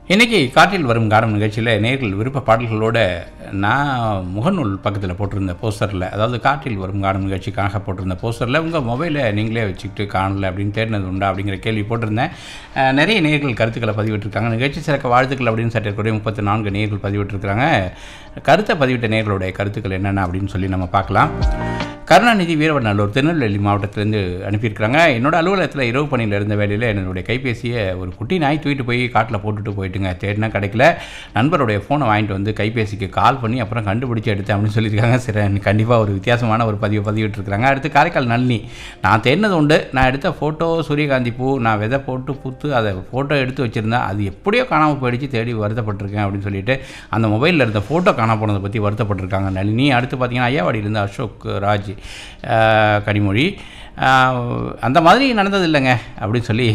இன்றைக்கி காற்றில் வரும் காலம் நிகழ்ச்சியில் நேர்கள் விருப்ப பாடல்களோட நான் முகநூல் பக்கத்தில் போட்டிருந்த போஸ்டரில் அதாவது காற்றில் வரும் காலம் நிகழ்ச்சிக்காக போட்டிருந்த போஸ்டரில் உங்கள் மொபைலை நீங்களே வச்சுக்கிட்டு காணல அப்படின்னு தேடினது உண்டா அப்படிங்கிற கேள்வி போட்டிருந்தேன் அஹ், நிறைய நேர்கள் கருத்துக்களை பதிவிட்டிருக்காங்க நிகழ்ச்சி சிறக்க வாழ்த்துக்கள் அப்படின்னு சட்டக்கூடிய முப்பத்தி நான்கு நேர்கள் பதிவிட்டிருக்கிறாங்க கருத்தை பதிவிட்ட நேர்களுடைய கருத்துக்கள் என்னென்ன அப்படின்னு சொல்லி நம்ம பார்க்கலாம் கருணாநிதி வீரவநல்லூர் திருநெல்வேலி மாவட்டத்திலேருந்து அனுப்பியிருக்கிறாங்க என்னோட அலுவலகத்தில் இரவு பணியில் இருந்த வேலையில் என்னுடைய கைபேசியை ஒரு குட்டி நாய் தூக்கிட்டு போய் காட்டில் போட்டுட்டு போயிட்டுங்க தேடினா கிடைக்கல நண்பருடைய ஃபோனை வாங்கிட்டு வந்து கைபேசிக்கு கால் பண்ணி அப்புறம் கண்டுபிடிச்சி எடுத்தேன் அப்படின்னு சொல்லியிருக்காங்க சரி கண்டிப்பாக ஒரு வித்தியாசமான ஒரு பதிவு பதிவிட்டிருக்கிறாங்க அடுத்து காரைக்கால் நளினி நான் தேடினது உண்டு நான் எடுத்த ஃபோட்டோ சூரியகாந்தி பூ நான் விதை போட்டு பூத்து அதை ஃபோட்டோ எடுத்து வச்சுருந்தேன் அது எப்படியோ காணாமல் போயிடுச்சு தேடி வருத்தப்பட்டிருக்கேன் அப்படின்னு சொல்லிட்டு அந்த மொபைலில் இருந்த ஃபோட்டோ காணாம போனதை பற்றி வருத்தப்பட்டிருக்காங்க நளினி அடுத்து பார்த்தீங்கன்னா ஐயாவாடியிலேருந்து அசோக் ராஜ் ஆஹ் கனிமொழி ஆஹ் அந்த மாதிரி நடந்தது இல்லைங்க அப்படின்னு சொல்லி